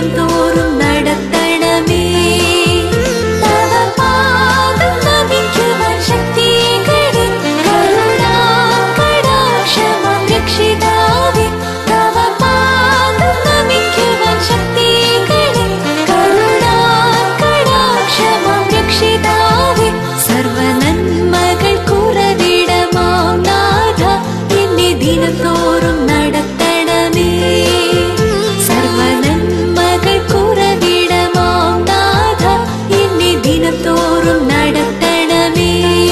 ദിനം തോറും നടത്തണമേ തവ പാദം നമിക്കുവാൻ ശക്തികളെ കരുണാകടാക്ഷമാം രക്ഷിതാവേ തവ പാദം നമിക്കുവാൻ ശക്തികളെ കരുണാകടാക്ഷമാം രക്ഷിതാവേ സർവനന്മകൾ കുറവിടമാം നാഥ എന്നെ ദിനം തോറും നടത്തണമേ സർവനന്മകൾ കുറവിടമാം നാഥ എന്നെ ദിനം തോറും നടത്തണമേ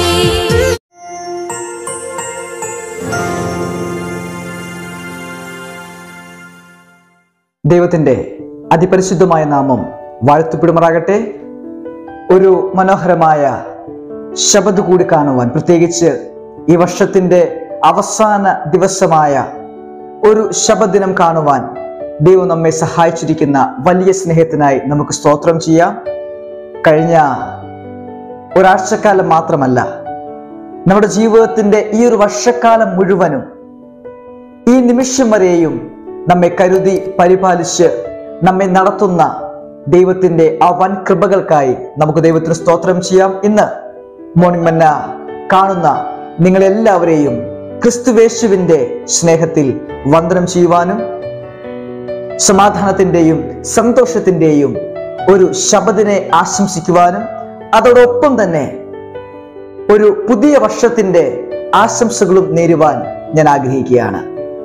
ദൈവത്തിൻ്റെ അതിപരിശുദ്ധമായ നാമം വാഴ്ത്തുപിടുമാറാകട്ടെ ഒരു മനോഹരമായ ശബദ് കൂടി കാണുവാൻ പ്രത്യേകിച്ച് ഈ വർഷത്തിൻ്റെ അവസാന ദിവസമായ ഒരു ശബദിനം കാണുവാൻ ദൈവം നമ്മെ സഹായിച്ചിരിക്കുന്ന വലിയ സ്നേഹത്തിനായി നമുക്ക് സ്തോത്രം ചെയ്യാം കഴിഞ്ഞ ഒരാഴ്ചക്കാലം മാത്രമല്ല നമ്മുടെ ജീവിതത്തിൻ്റെ ഈ ഒരു വർഷക്കാലം മുഴുവനും ഈ നിമിഷം വരെയും നമ്മെ കരുതി പരിപാലിച്ച് നമ്മെ നടത്തുന്ന ദൈവത്തിന്റെ ആ വൻ കൃപകൾക്കായി നമുക്ക് ദൈവത്തിന് സ്തോത്രം ചെയ്യാം ഇന്ന് മോർണിംഗ് മന്ന കാണുന്ന നിങ്ങളെല്ലാവരെയും ക്രിസ്തുവേശുവിന്റെ സ്നേഹത്തിൽ വന്ദനം ചെയ്യുവാനും സമാധാനത്തിന്റെയും സന്തോഷത്തിന്റെയും ഒരു ശബദിനെ ആശംസിക്കുവാനും അതോടൊപ്പം തന്നെ ഒരു പുതിയ വർഷത്തിന്റെ ആശംസകളും നേരുവാൻ ഞാൻ ആഗ്രഹിക്കുകയാണ്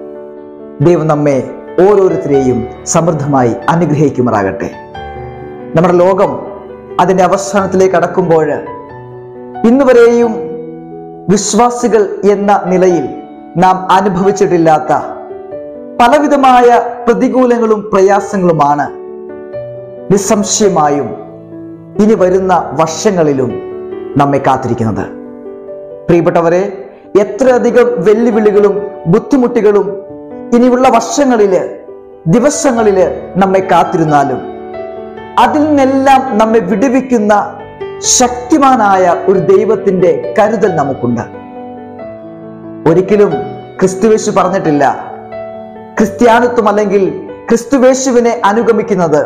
ദൈവം നമ്മെ ഓരോരുത്തരെയും സമൃദ്ധമായി അനുഗ്രഹിക്കുമാറാകട്ടെ നമ്മുടെ ലോകം അതിന്റെ അവസാനത്തിലേക്ക് കടക്കുമ്പോൾ ഇന്ന് വരെയും വിശ്വാസികൾ എന്ന നിലയിൽ നാം അനുഭവിച്ചിട്ടില്ലാത്ത പലവിധമായ പ്രതികൂലങ്ങളും പ്രയാസങ്ങളുമാണ് നിസ്സംശയമായും ഇനി വരുന്ന വർഷങ്ങളിലും നമ്മെ കാത്തിരിക്കുന്നത് പ്രിയപ്പെട്ടവരെ എത്രയധികം വെല്ലുവിളികളും ബുദ്ധിമുട്ടുകളും ഇനിയുള്ള വർഷങ്ങളില് ദിവസങ്ങളില് നമ്മെ കാത്തിരുന്നാലും അതിൽ നിന്നെല്ലാം നമ്മെ വിടുവിക്കുന്ന ശക്തിമാനായ ഒരു ദൈവത്തിന്റെ കരുതൽ നമുക്കുണ്ട് ഒരിക്കലും ക്രിസ്തുവേശു പറഞ്ഞിട്ടില്ല ക്രിസ്ത്യാനിത്വം അല്ലെങ്കിൽ ക്രിസ്തുവേശുവിനെ അനുഗമിക്കുന്നത്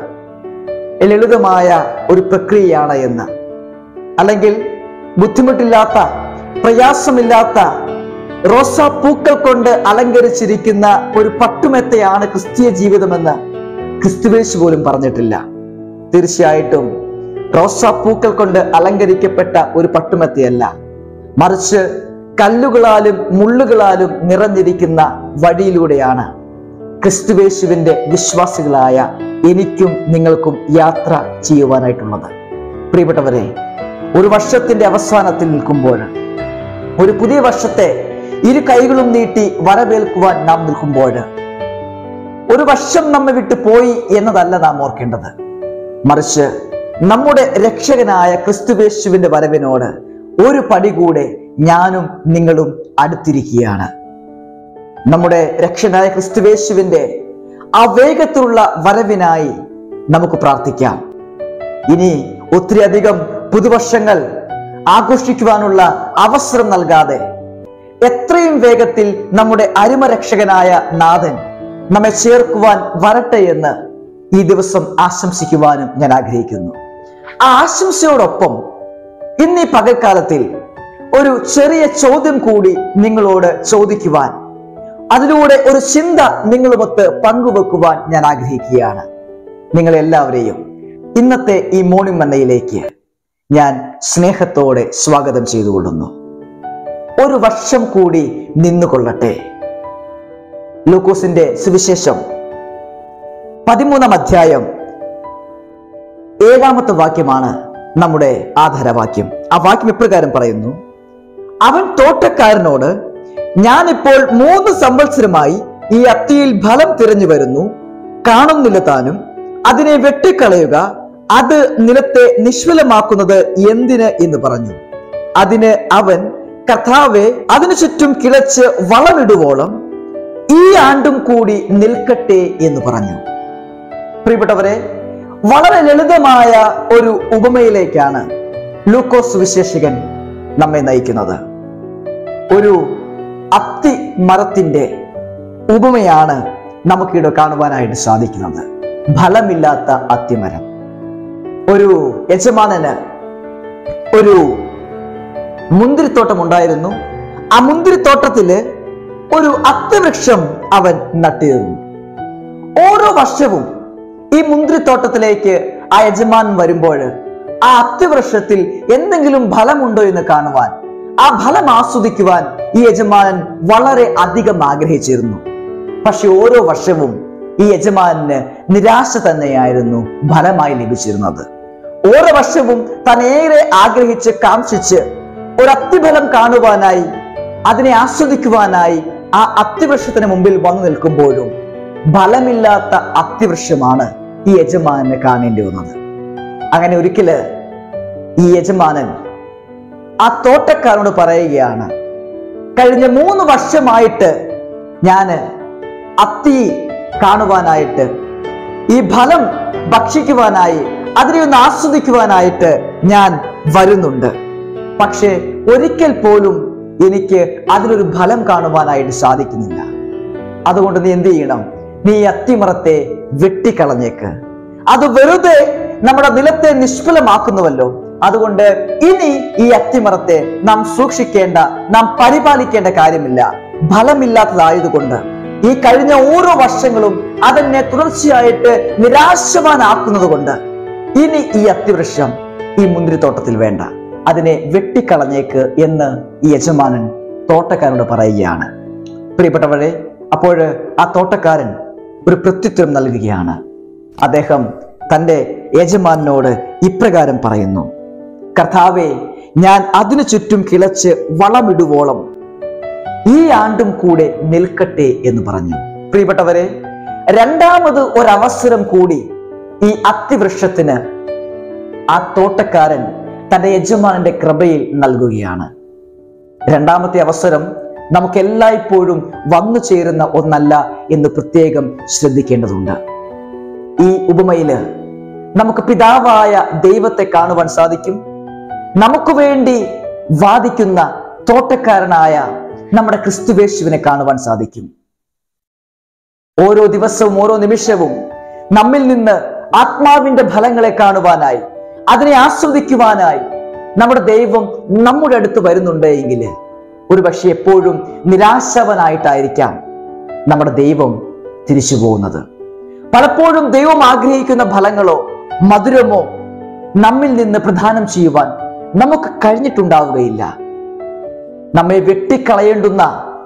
ലളിതമായ ഒരു പ്രക്രിയയാണ് എന്ന് അല്ലെങ്കിൽ ബുദ്ധിമുട്ടില്ലാത്ത പ്രയാസമില്ലാത്ത റോസാപ്പൂക്കൾ കൊണ്ട് അലങ്കരിച്ചിരിക്കുന്ന ഒരു പട്ടുമെത്തയാണ് ക്രിസ്തീയ ജീവിതമെന്ന് ക്രിസ്തുവേശു പോലും പറഞ്ഞിട്ടില്ല തീർച്ചയായിട്ടും റോസാപ്പൂക്കൾ കൊണ്ട് അലങ്കരിക്കപ്പെട്ട ഒരു പട്ടുമെത്തയല്ല മറിച്ച് കല്ലുകളാലും മുള്ളുകളാലും നിറഞ്ഞിരിക്കുന്ന വഴിയിലൂടെയാണ് ക്രിസ്തുവേശുവിന്റെ വിശ്വാസികളായ എനിക്കും നിങ്ങൾക്കും യാത്ര ചെയ്യുവാനായിട്ടുള്ളത് പ്രിയപ്പെട്ടവരെ ഒരു വർഷത്തിന്റെ അവസാനത്തിൽ നിൽക്കുമ്പോൾ ഒരു പുതിയ വർഷത്തെ ഇരു കൈകളും നീട്ടി വരവേൽക്കുവാൻ നാം നിൽക്കുമ്പോൾ ഒരു വർഷം നമ്മെ വിട്ടു പോയി എന്നതല്ല നാം ഓർക്കേണ്ടത് മറിച്ച് നമ്മുടെ രക്ഷകനായ ക്രിസ്തുവേശുവിന്റെ വരവിനോട് ഒരു പടി കൂടെ ഞാനും നിങ്ങളും അടുത്തിരിക്കുകയാണ് നമ്മുടെ രക്ഷകനായ ക്രിസ്തുവേശുവിന്റെ ആ വേഗത്തിലുള്ള വരവിനായി നമുക്ക് പ്രാർത്ഥിക്കാം ഇനി ഒത്തിരി അധികം പുതുവർഷങ്ങൾ ആഘോഷിക്കുവാനുള്ള അവസരം നൽകാതെ എത്രയും വേഗത്തിൽ നമ്മുടെ അരുമരക്ഷകനായ നാഥൻ നമ്മെ ചേർക്കുവാൻ വരട്ടെ എന്ന് ഈ ദിവസം ആശംസിക്കുവാനും ഞാൻ ആഗ്രഹിക്കുന്നു ആ ആശംസയോടൊപ്പം ഇന്ന് ഈ പകൽക്കാലത്തിൽ ഒരു ചെറിയ ചോദ്യം കൂടി നിങ്ങളോട് ചോദിക്കുവാൻ അതിലൂടെ ഒരു ചിന്ത നിങ്ങളുമൊത്ത് പങ്കുവെക്കുവാൻ ഞാൻ ആഗ്രഹിക്കുകയാണ് നിങ്ങളെല്ലാവരെയും ഇന്നത്തെ ഈ മോർണിംഗ് മന്നയിലേക്ക് ഞാൻ സ്നേഹത്തോടെ സ്വാഗതം ചെയ്തുകൊള്ളുന്നു ഒരു വർഷം കൂടി നിന്നുകൊള്ളട്ടെ ലൂക്കോസിന്റെ സുവിശേഷം പതിമൂന്നാം അധ്യായം ഏഴാമത്തെ വാക്യമാണ് നമ്മുടെ ആധാരവാക്യം ആ വാക്യം ഇപ്രകാരം പറയുന്നു അവൻ തോട്ടക്കാരനോട് ഞാനിപ്പോൾ മൂന്ന് സംവത്സരമായി ഈ അത്തിയിൽ ഫലം തിരഞ്ഞു വരുന്നു കാണുന്നില്ല താനും അതിനെ വെട്ടിക്കളയുക അത് നിലത്തെ നിഷ്ഫലമാക്കുന്നത് എന്തിന് എന്ന് പറഞ്ഞു അതിന് അവൻ കഥാവെ അതിനു ചുറ്റും കിളച്ച് വളമിടുവോളം ഈ ആണ്ടും കൂടി നിൽക്കട്ടെ എന്ന് പറഞ്ഞു പ്രിയപ്പെട്ടവരെ വളരെ ലളിതമായ ഒരു ഉപമയിലേക്കാണ് ലൂക്കോസ് വിശേഷകൻ നമ്മെ നയിക്കുന്നത് ഒരു അത്തി മരത്തിന്റെ ഉപമയാണ് നമുക്കിവിടെ കാണുവാനായിട്ട് സാധിക്കുന്നത് ഫലമില്ലാത്ത അത്തിമരം ഒരു യജമാനന് ഒരു മുന്തിരിത്തോട്ടം ഉണ്ടായിരുന്നു ആ മുന്തിരിത്തോട്ടത്തില് ഒരു അത്തിവൃക്ഷം അവൻ നട്ടിരുന്നു ഓരോ വർഷവും ഈ മുന്തിരിത്തോട്ടത്തിലേക്ക് ആ യജമാനൻ വരുമ്പോൾ ആ അത്തിവൃക്ഷത്തിൽ എന്തെങ്കിലും ഫലമുണ്ടോ എന്ന് കാണുവാൻ ആ ഫലം ആസ്വദിക്കുവാൻ ഈ യജമാനൻ വളരെ അധികം ആഗ്രഹിച്ചിരുന്നു പക്ഷെ ഓരോ വർഷവും ഈ യജമാനന് നിരാശ തന്നെയായിരുന്നു ഫലമായി ലഭിച്ചിരുന്നത് ഓരോ വർഷവും താൻ ഏറെ ആഗ്രഹിച്ച് കാംക്ഷിച്ച് ഒരു അത്തിഫലം കാണുവാനായി അതിനെ ആസ്വദിക്കുവാനായി ആ അത്തിവൃക്ഷത്തിന് മുമ്പിൽ വന്നു നിൽക്കുമ്പോഴും ഫലമില്ലാത്ത അത്തിവൃക്ഷമാണ് ഈ യജമാനന് കാണേണ്ടി വന്നത് അങ്ങനെ ഒരിക്കല് ഈ യജമാനൻ ആ തോട്ടക്കാരനോട് പറയുകയാണ് കഴിഞ്ഞ മൂന്ന് വർഷമായിട്ട് ഞാന് അത്തി കാണുവാനായിട്ട് ഈ ഫലം ഭക്ഷിക്കുവാനായി അതിനെ ഒന്ന് ആസ്വദിക്കുവാനായിട്ട് ഞാൻ വരുന്നുണ്ട് പക്ഷേ ഒരിക്കൽ പോലും എനിക്ക് അതിലൊരു ഫലം കാണുവാനായിട്ട് സാധിക്കുന്നില്ല അതുകൊണ്ട് നീ എന്ത് ചെയ്യണം നീ ഈ അത്തിമറത്തെ വെട്ടിക്കളഞ്ഞേക്ക് അത് വെറുതെ നമ്മുടെ നിലത്തെ നിഷ്ഫലമാക്കുന്നുവല്ലോ അതുകൊണ്ട് ഇനി ഈ അത്തിമറത്തെ നാം സൂക്ഷിക്കേണ്ട നാം പരിപാലിക്കേണ്ട കാര്യമില്ല ഫലമില്ലാത്തതായതുകൊണ്ട് ഈ കഴിഞ്ഞ ഓരോ വർഷങ്ങളും അതെന്നെ തുടർച്ചയായിട്ട് നിരാശവാനാക്കുന്നത് കൊണ്ട് ഇനി ഈ അത്തിവൃക്ഷം ഈ മുന്തിരിത്തോട്ടത്തിൽ വേണ്ട അതിനെ വെട്ടിക്കളഞ്ഞേക്ക് എന്ന് ഈ യജമാനൻ തോട്ടക്കാരനോട് പറയുകയാണ് പ്രിയപ്പെട്ടവരെ അപ്പോൾ ആ തോട്ടക്കാരൻ ഒരു പ്രത്യുത്തരം നൽകുകയാണ് അദ്ദേഹം തന്റെ യജമാനോട് ഇപ്രകാരം പറയുന്നു കർത്താവെ ഞാൻ അതിനു ചുറ്റും കിളച്ച് വളമിടുവോളം ഈ ആണ്ടും കൂടെ നിൽക്കട്ടെ എന്ന് പറഞ്ഞു പ്രിയപ്പെട്ടവരെ രണ്ടാമത് ഒരവസരം കൂടി ഈ അത്തിവൃക്ഷത്തിന് ആ തോട്ടക്കാരൻ തന്റെ യജമാനന്റെ കൃപയിൽ നൽകുകയാണ് രണ്ടാമത്തെ അവസരം നമുക്ക് എല്ലായ്പ്പോഴും വന്നു ചേരുന്ന ഒന്നല്ല എന്ന് പ്രത്യേകം ശ്രദ്ധിക്കേണ്ടതുണ്ട് ഈ ഉപമയില് നമുക്ക് പിതാവായ ദൈവത്തെ കാണുവാൻ സാധിക്കും നമുക്ക് വേണ്ടി വാദിക്കുന്ന തോട്ടക്കാരനായ നമ്മുടെ ക്രിസ്തുവേശുവിനെ കാണുവാൻ സാധിക്കും ഓരോ ദിവസവും ഓരോ നിമിഷവും നമ്മിൽ നിന്ന് ആത്മാവിന്റെ ഫലങ്ങളെ കാണുവാനായി അതിനെ ആസ്വദിക്കുവാനായി നമ്മുടെ ദൈവം നമ്മുടെ അടുത്ത് വരുന്നുണ്ട് എങ്കിൽ ഒരു പക്ഷെ എപ്പോഴും നിരാശവനായിട്ടായിരിക്കാം നമ്മുടെ ദൈവം തിരിച്ചു പോകുന്നത് പലപ്പോഴും ദൈവം ആഗ്രഹിക്കുന്ന ഫലങ്ങളോ മധുരമോ നമ്മിൽ നിന്ന് പ്രദാനം ചെയ്യുവാൻ നമുക്ക് കഴിഞ്ഞിട്ടുണ്ടാവുകയില്ല നമ്മെ വെട്ടിക്കളയേണ്ടുന്ന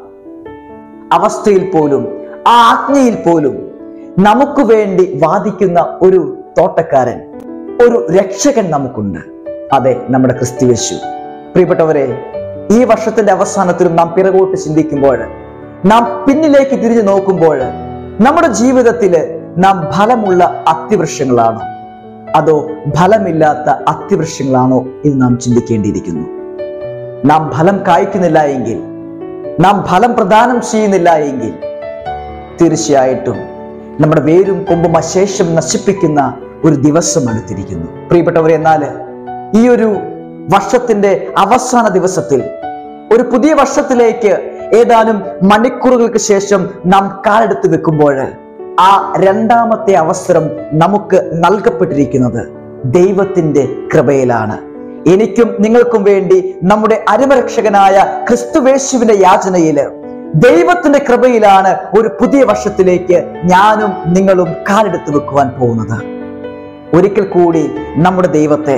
അവസ്ഥയിൽ പോലും ആ ആജ്ഞയിൽ പോലും നമുക്ക് വേണ്ടി വാദിക്കുന്ന ഒരു തോട്ടക്കാരൻ ഒരു രക്ഷകൻ നമുക്കുണ്ട് അതെ നമ്മുടെ ക്രിസ്തുവേശു പ്രിയപ്പെട്ടവരെ ഈ വർഷത്തിന്റെ അവസാനത്തിലും നാം പിറകോട്ട് ചിന്തിക്കുമ്പോൾ നാം പിന്നിലേക്ക് തിരിഞ്ഞു നോക്കുമ്പോൾ നമ്മുടെ ജീവിതത്തിൽ നാം ഫലമുള്ള അത്തിവൃക്ഷങ്ങളാണോ അതോ ഫലമില്ലാത്ത അത്തിവൃക്ഷങ്ങളാണോ എന്ന് നാം ചിന്തിക്കേണ്ടിയിരിക്കുന്നു നാം ഫലം കായ്ക്കുന്നില്ല എങ്കിൽ നാം ഫലം പ്രദാനം ചെയ്യുന്നില്ല എങ്കിൽ തീർച്ചയായിട്ടും നമ്മുടെ വേരും കൊമ്പും അശേഷം നശിപ്പിക്കുന്ന ഒരു ദിവസം അടുത്തിരിക്കുന്നു പ്രിയപ്പെട്ടവരെ എന്നാൽ ഈ ഒരു വർഷത്തിന്റെ അവസാന ദിവസത്തിൽ ഒരു പുതിയ വർഷത്തിലേക്ക് ഏതാനും മണിക്കൂറുകൾക്ക് ശേഷം നാം കാലെടുത്ത് വെക്കുമ്പോൾ ആ രണ്ടാമത്തെ അവസരം നമുക്ക് നൽകപ്പെട്ടിരിക്കുന്നത് ദൈവത്തിന്റെ കൃപയിലാണ് എനിക്കും നിങ്ങൾക്കും വേണ്ടി നമ്മുടെ അരുമരക്ഷകനായ ക്രിസ്തുവേശുവിന്റെ യാചനയില് ദൈവത്തിന്റെ കൃപയിലാണ് ഒരു പുതിയ വർഷത്തിലേക്ക് ഞാനും നിങ്ങളും കാലെടുത്ത് വെക്കുവാൻ പോകുന്നത് ഒരിക്കൽ കൂടി നമ്മുടെ ദൈവത്തെ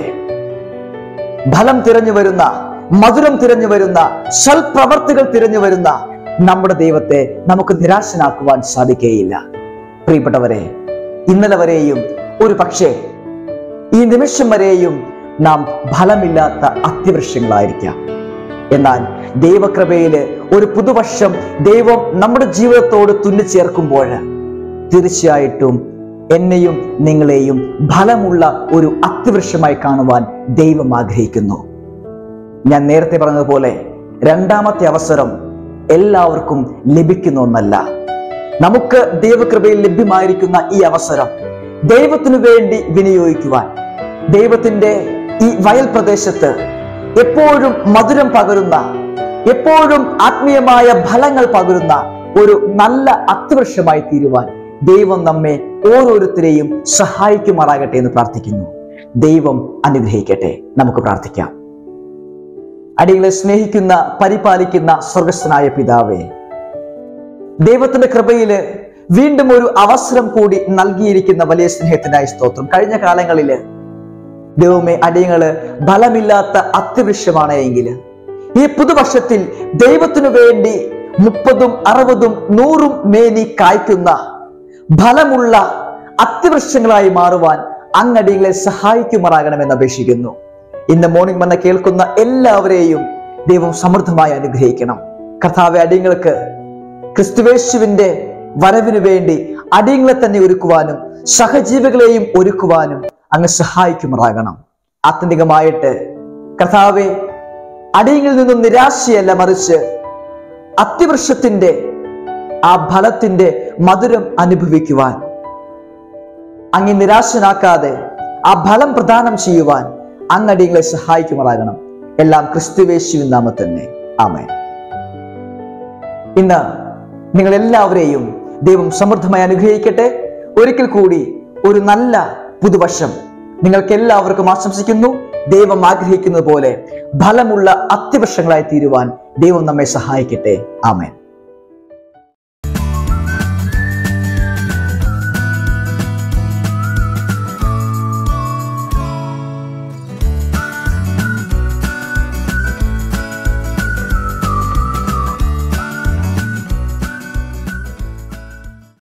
ഫലം തിരഞ്ഞു വരുന്ന മധുരം തിരഞ്ഞു വരുന്ന സൽപ്രവർത്തികൾ തിരഞ്ഞു വരുന്ന നമ്മുടെ ദൈവത്തെ നമുക്ക് നിരാശനാക്കുവാൻ സാധിക്കുകയില്ല പ്രിയപ്പെട്ടവരെ ഇന്നലെ വരെയും ഒരു പക്ഷേ ഈ നിമിഷം വരെയും നാം ഫലമില്ലാത്ത അത്യവൃക്ഷങ്ങളായിരിക്കാം എന്നാൽ ദൈവകൃപയില് ഒരു പുതുവർഷം ദൈവം നമ്മുടെ ജീവിതത്തോട് തുന്നിച്ചേർക്കുമ്പോൾ തീർച്ചയായിട്ടും എന്നെയും നിങ്ങളെയും ഫലമുള്ള ഒരു അത്യവൃക്ഷമായി കാണുവാൻ ദൈവം ആഗ്രഹിക്കുന്നു ഞാൻ നേരത്തെ പറഞ്ഞതുപോലെ രണ്ടാമത്തെ അവസരം എല്ലാവർക്കും ലഭിക്കുന്ന ഒന്നല്ല നമുക്ക് ദൈവകൃപയിൽ ലഭ്യമായിരിക്കുന്ന ഈ അവസരം ദൈവത്തിനു വേണ്ടി വിനിയോഗിക്കുവാൻ ദൈവത്തിന്റെ ഈ വയൽ പ്രദേശത്ത് എപ്പോഴും മധുരം പകരുന്ന എപ്പോഴും ആത്മീയമായ ഫലങ്ങൾ പകരുന്ന ഒരു നല്ല അത്യവൃക്ഷമായി തീരുവാൻ ദൈവം നമ്മെ ഓരോരുത്തരെയും സഹായിക്കുമാറാകട്ടെ എന്ന് പ്രാർത്ഥിക്കുന്നു ദൈവം അനുഗ്രഹിക്കട്ടെ നമുക്ക് പ്രാർത്ഥിക്കാം അടികളെ സ്നേഹിക്കുന്ന പരിപാലിക്കുന്ന സ്വർഗസ്ഥനായ പിതാവേ ദൈവത്തിന്റെ കൃപയില് വീണ്ടും ഒരു അവസരം കൂടി നൽകിയിരിക്കുന്ന വലിയ സ്നേഹത്തിനായി സ്തോത്രം കഴിഞ്ഞ കാലങ്ങളില് ദൈവമേ അടിയങ്ങള് ബലമില്ലാത്ത അത്യവൃക്ഷമാണ് എങ്കിൽ ഈ പുതുവർഷത്തിൽ ദൈവത്തിനു വേണ്ടി മുപ്പതും അറുപതും നൂറും മേനി കായ്ക്കുന്ന ഫലമുള്ള അത്യവൃക്ഷങ്ങളായി മാറുവാൻ അങ്ങടികളെ സഹായിക്കുമാറാകണമെന്ന് അപേക്ഷിക്കുന്നു ഇന്ന് മോർണിംഗ് വന്ന് കേൾക്കുന്ന എല്ലാവരെയും ദൈവം സമൃദ്ധമായി അനുഗ്രഹിക്കണം കർത്താവെ അടിയങ്ങൾക്ക് ക്രിസ്തുവേശുവിന്റെ വരവിനു വേണ്ടി അടിയങ്ങളെ തന്നെ ഒരുക്കുവാനും സഹജീവികളെയും ഒരുക്കുവാനും അങ്ങ് സഹായിക്കുമാറാകണം ആത്യന്തികമായിട്ട് കർത്താവെ അടിയങ്ങളിൽ നിന്നും നിരാശയല്ല മറിച്ച് അത്യവൃക്ഷത്തിന്റെ ആ ഫലത്തിന്റെ മധുരം അനുഭവിക്കുവാൻ അങ്ങ് നിരാശനാക്കാതെ ആ ഫലം പ്രദാനം ചെയ്യുവാൻ അങ്ങടിയങ്ങളെ സഹായിക്കുമാറാകണം എല്ലാം ക്രിസ്തുവേശുവിൻ നാമത്തന്നെ ആമേൻ ഇന്ന് നിങ്ങൾ എല്ലാവരെയും ദൈവം സമൃദ്ധമായി അനുഗ്രഹിക്കട്ടെ ഒരിക്കൽ കൂടി ഒരു നല്ല പുതുവർഷം നിങ്ങൾക്ക് എല്ലാവർക്കും ആശംസിക്കുന്നു ദൈവം ആഗ്രഹിക്കുന്നത് പോലെ ഫലമുള്ള അത്യവൃക്ഷങ്ങളായി തീരുവാൻ ദൈവം നമ്മെ സഹായിക്കട്ടെ ആമേൻ